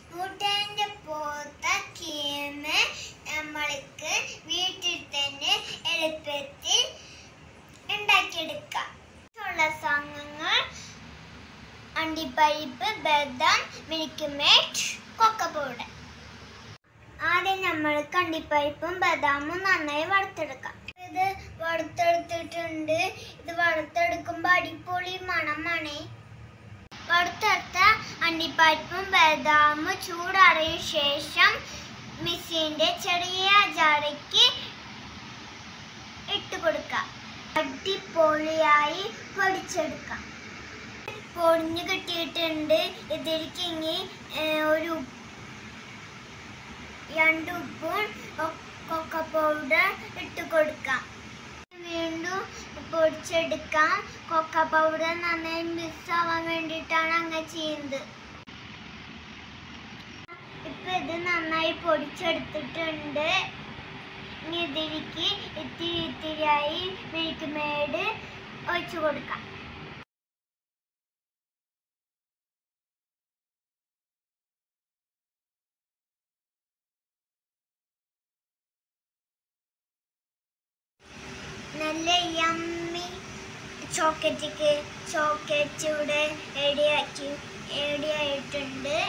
മുട്ടേന്റെ പോത്ത കീമ് നമ്മൾക്ക് വീട്ടിൽ തന്നെ എളുപ്പത്തിൽ ഉണ്ടാക്കിയെടുക്കാം ഉള്ള സംഘങ്ങൾ അണ്ടിപ്പരിപ്പ് ബദാം മിൽക്ക് മേഡ് കൊക്ക പൗഡർ ആദ്യം നമ്മൾ കണ്ടിപ്പരിപ്പും ബദാമും നന്നായി വറുത്തെടുക്കാം ഇത് വറുത്തെടുത്തിട്ടുണ്ട് ഇത് വറുത്തെടുക്കുമ്പോൾ അടിപൊളി മണമാണ് വറുത്തെടുത്ത അണ്ടിപ്പരിപ്പും ബദാമും ചൂടാറിയ ശേഷം മിക്സിന്റെ ചെറിയ ജാറയ്ക്ക് ഇട്ട് കൊടുക്കാം അടിപൊളിയായി പൊടിച്ചെടുക്കാം പൊടിഞ്ഞു കിട്ടിയിട്ടുണ്ട് ഇതിലേക്ക് ഇനി ഏഹ്, ഒരു ഉപ്പ് രണ്ട് ഉപ്പും കൊക്ക പൗഡർ ഇട്ട് കൊടുക്കാം വീണ്ടും പൊടിച്ചെടുക്കാം കൊക്ക പൗഡർ നന്നായി മിക്സ് ആവാൻ വേണ്ടിയിട്ടാണ് അങ്ങനെ ചെയ്യുന്നത് ഇപ്പൊ ഇത് നന്നായി പൊടിച്ചെടുത്തിട്ടുണ്ട് ഇനി ഇതിലേക്ക് ഇത്തിരി ഇത്തിരിയായി മിൽക്ക് മേഡ് ഒഴിച്ചു കൊടുക്കാം നല്ല യമ്മി ചോക്കറ്റിക്ക് ചോക്കറ്റ് ഇവിടെ റെഡിയാക്കി റെഡിയായിട്ടുണ്ട്